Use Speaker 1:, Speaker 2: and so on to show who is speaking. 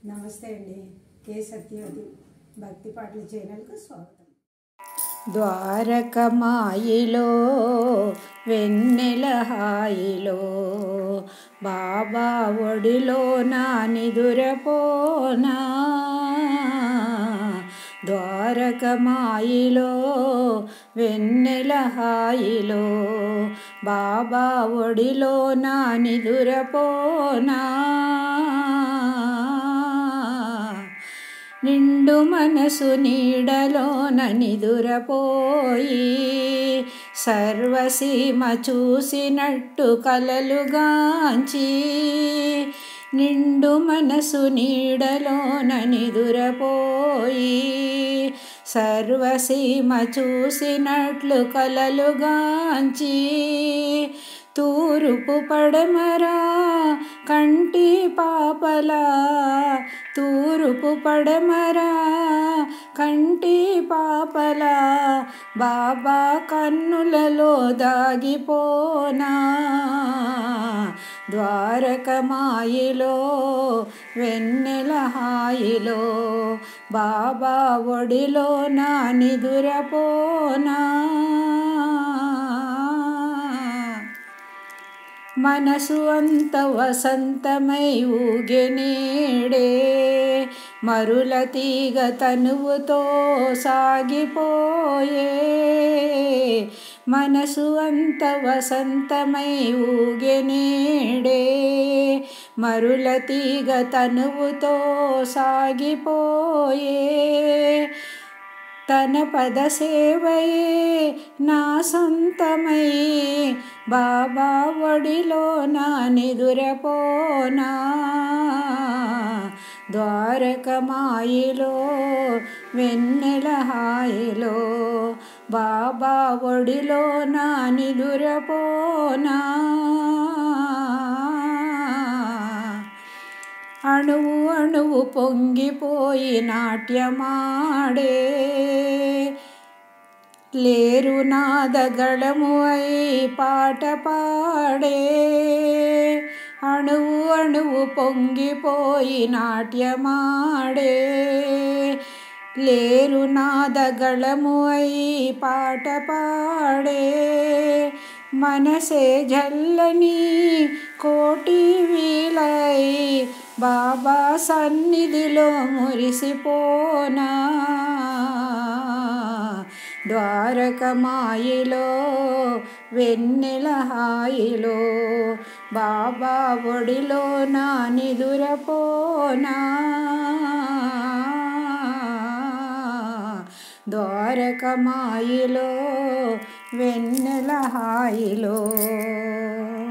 Speaker 1: నమస్తే అండి కే సత్యవతి భక్తి పాటల ఛానల్కు స్వాగతం
Speaker 2: ద్వారకమాయిలో వెన్నెల హాయిలో బాబా ఒడిలో నా నిదురపోనా ద్వారకమాయిలో వెన్నెల హాయిలో బాబా ఒడిలో నా నిదురపోనా నిండు మనసు నీడలోన నిదురపోయి సర్వసీమ చూసినట్టు కలలుగాంచి నిండు మనసు నీడలోన నిదురపోయి సర్వసీమ చూసినట్లు కలలుగాంచి తూరుపు పడమరా కంటి పాపలా తూరుపు పడమరా కంటి పాపలా బాబా కన్నులలో దాగిపోనా ద్వారకమాయిలో వెన్నెల హాయిలో బాబా ఒడిలో నా నిదురపోనా మనసు అంత వసంతమై ఊగెనేడే మరుల తీగ తనువుతో సాగిపోయే మనసు అంత వసంతమై ఊగెనేడే మరుల తీగ తనువుతో సాగిపోయే తన పద సేవయే నా సొంతమై బాబా ఒడిలో నా నిదురపోనా ద్వారకమాయిలో వెన్నెల హాయిలో బాబా ఒడిలో నా నిదురపోనా అణువు అణువు పొంగిపోయి నాట్యమాడే లేరు నాదగళము అయి పాట పాడే అణువు అణువు పొంగిపోయి నాట్యమాడే లేరు నాదగళము అయి పాట పాడే మనసే జల్లని కోటి వీలై బాబా సన్నిధిలో మురిసిపోనా ద్వారకమాయిలో వెన్నెల హాయిలో బాబా ఒడిలో నా నిదురపోనా ద్వారకమాయిలో వెన్నెల హాయిలో